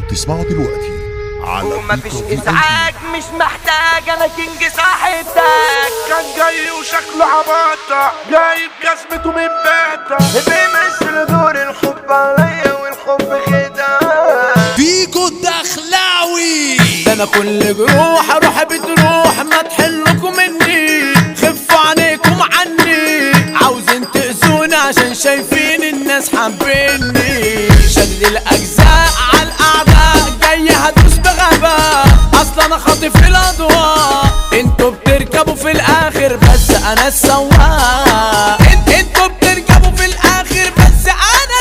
بتسمعوا دلوقتي على ومفيش بيكو ازعاج مش محتاج انا كينج صاحبتك كان جاي وشكله عباطة جايب جزمته من باتا بيمثل دور الحب عليا والحب خداع فيكو الدخلاوي ده انا كل جروح اروح بتروح ما تحلكم مني خفوا عليكم عني عاوزين تأذوني عشان شايفين الناس حابيني شد الاجزاء على الاعداء جاي هدوس بغباء اصلا انا خاطف الاضواء انتوا بتركبوا في الاخر بس انا السواق انت انتوا بتركبوا في الاخر بس انا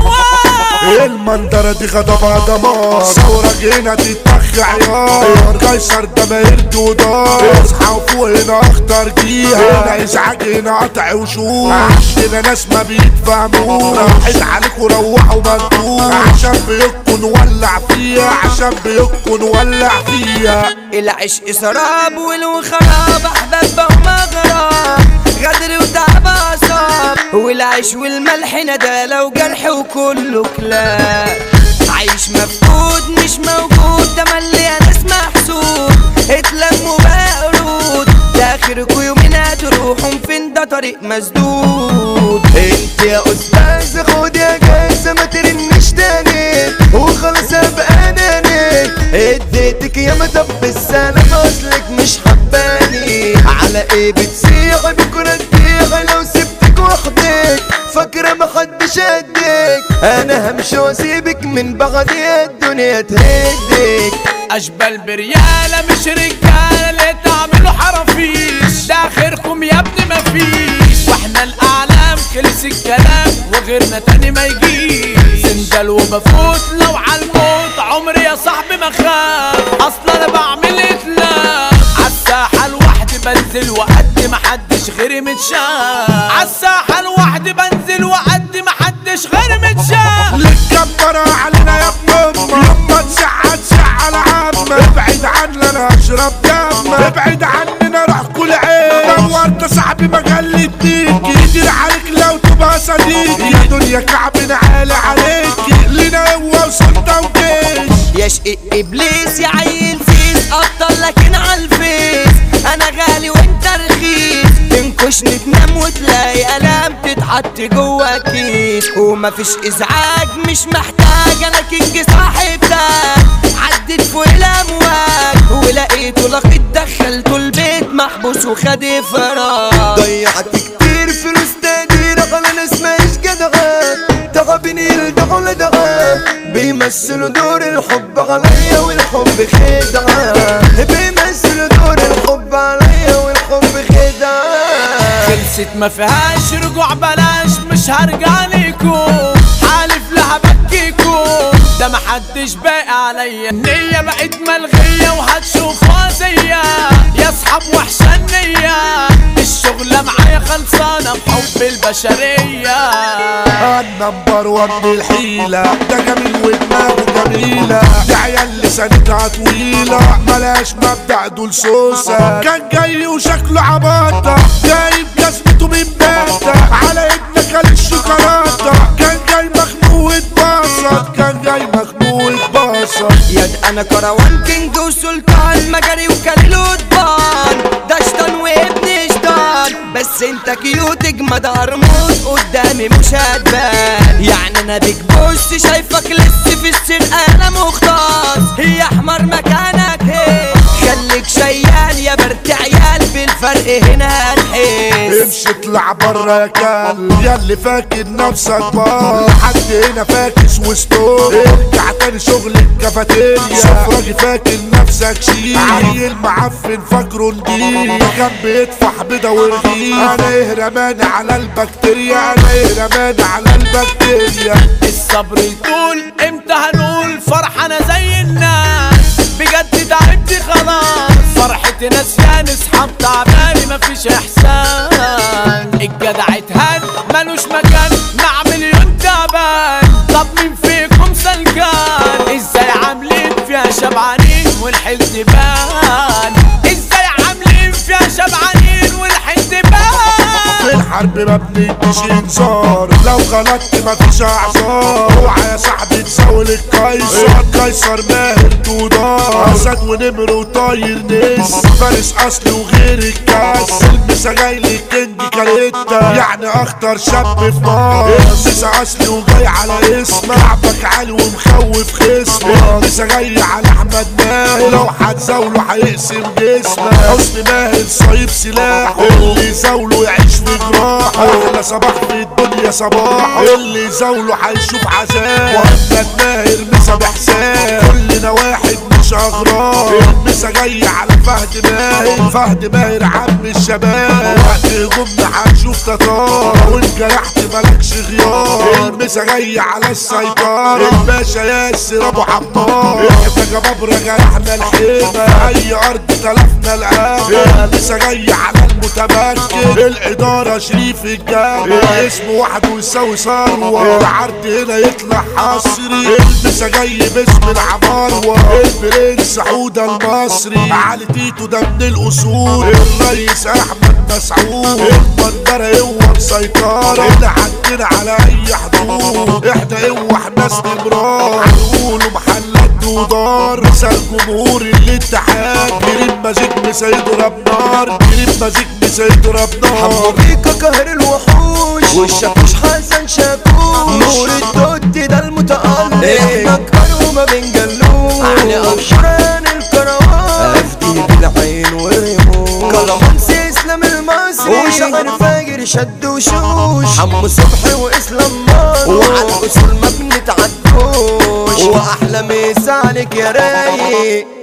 السواق المنظرة دي غضبها دمار ثورة هنا تتخ عيار قيصر ده ما يرد ودار اصحى وفوق هنا اخطر جيها هنا ازعاج هنا قطع وشوش عندنا ناس ما بيتفهموش راحت عليكوا روحوا مجنون عشان بيكوا نولع فيها عشان بيكوا نولع فيها العشق سراب والخراب احباب ومغرب غدر وتعب اعصاب والعيش والملح ندالة وجرح وكله كلاب عايش مفقود مش موجود ده ملي ناس محسود اتلموا بقى قرود ده اخركوا يومين هتروحوا فين ده طريق مسدود انت يا استاذ خد يا جايزة ما ترنش تاني وخلاص ابقى اناني اديتك يا مدب السلام اصلك مش حباني على ايه بتسيح بكرة تبيع لو سبتك وحدك فاكرة محدش قدك انا همشي واسيبك من بعدي الدنيا تهدك اشبال بريالة مش رجالة اللي تعملوا حرافيش ده اخركم يا ابني مفيش واحنا الاعلام خلص الكلام وغيرنا تاني ما يجيش سندل وبفوت لو عالموت عمري يا صاحبي ما خاف اصلا انا بعمل اتلاف عالساحة لوحدي بنزل وقد ما حدش غيري متشاف عالساحة لوحدي بنزل وقد ما حدش غيري متشاف للكبرة علينا يا ابن امك لما تزعل زعل عمك ابعد عننا انا اشرب دمك ابعد عننا روح كل عين دورت صاحبي ما جلدنيك يدير عليك لو تبقى صديقي يا دنيا كعبنا عالي عليك لينا قوة وسلطة وجيش يا شقيق ابليس يا عيل فيس ابطل لكن عالفيس انا غالي وانت رخيص تنكشني تنام وتلاقي الام تتحط جوا كيس ومفيش ازعاج مش محتاج انا كينج صاحبتك عدت فوق الامواج ولقيته لقيت دخلته البيت محبوس وخد فراغ ضيعت كتير فلوس تقدير على ناس مش جدعان تعبني يلدعوا لدعان بيمثلوا دور الحب عليا والحب خدعة بيمثلوا دور الحب عليا والحب خدعة خلصت ما فيهاش رجوع بلاش مش هرجع ليكم حالف لها بكيكم ده محدش باقي عليا النية بقت ملغية وهتشوفها زيا يا اصحاب وحشة النية الشغلة معايا خلصانة بحب البشرية النمبر وان الحيلة ده جميل ودماغه جميلة ده عيال لسانتها طويلة ملاش مبدأ دول سوسة كان جاي وشكله عباطة جايب جزمته من باتا على ابنك قال الشوكولاتة كان جاي مخنوق اتبسط كان جاي مخنوق اتبسط يد انا كروان كينج وسلطان مجري وكليل وطبان ده شطان وابن شطان بس انت كيوت اجمد قرموط قدامي مش هتبان يعني انا بيج بوس شايفك لسه في السرقه انا مختص هي احمر مكانك هي خليك شيال يا برت عيال بالفرق هنا هنحس امشي اطلع برا يا كلب يا اللي فاكر نفسك بار لحد هنا فاكس وستور ارجع تاني شغل الكافيتيريا صفراجي فاكر نفسك شيل عيل معفن فاكره نضيف كان بيدفع بيضة ورغيف انا ايه رماني على البكتيريا انا ايه رماني على البكتيريا الصبر يطول امتى هنقول فرحنا زي الناس بجد تعبت خلاص فرحتي نسيان اصحاب تعباني مفيش احسان الجدع اتهان ملوش مكان مع مليون تعبان طب مين فيكم سلكان ازاي عاملين فيها شبعانين والحزن بان ازاي عاملين فيها شبعانين والحزن بان في الحرب ما بنديش انذار لو غلطت مفيش اعذار اوعى يا صاحبي بيزاول القيصر قيصر ماهر دودار اسد ونمر وطاير نس فارس اصلي وغير الكاس المسا جاي للكينج كاريتا يعني اخطر شاب في مصر المسا اصلي وجاي على اسمك لعبك عالي ومخوف خصمك المسا جاي على احمد ماهر لو هتزاوله هيقسم جسمك حسن ماهر صايب سلاحه اللي يزاوله يعيش في جراحه احلى صباح في الدنيا صباح اللي يزاوله هيشوف عذاب واحمد ماهر مسا بحساب كلنا واحد مش اغراب المسا جاي على فهد ماهر فهد ماهر عم الشباب وقت هجومنا هنشوف تتار وان جرحت مالكش غيار المسا جاي على السيطرة الباشا ياسر ابو عمار احنا جبابرة جرحنا الحيمة اي ارض تلفنا الامل المسا جاي على المتمكن الادارة شريف الجامع اسمه وحده يساوي ثروة العرض هنا يطلع حصري المسا جاي باسم العماروة البرنس حودة المصري علي تيتو ده من الاصول الرئيس احمد مسعود المنظرة هو مسيطرة احنا عندنا على اي حدود احنا هو ناس نمرار هنقولوا محلات دودار مثال جمهور الاتحاد كريم ماجيك مسيطر بنار كريم ماجيك مسيطر حمو بنار بيكا قهر الوحوش والشاكوش حسن شاكوش نور الدود ده المتألق احنا كبر وما بنجلوش علي أبشران الكروان أفدي بالعين والرموش كلامانسي إسلام المصري وشعر فاجر شد وشوش حمو صبحي وإسلام مار وعلى الأصول ما بنتعدوش وأحلى مسا عليك يا رايق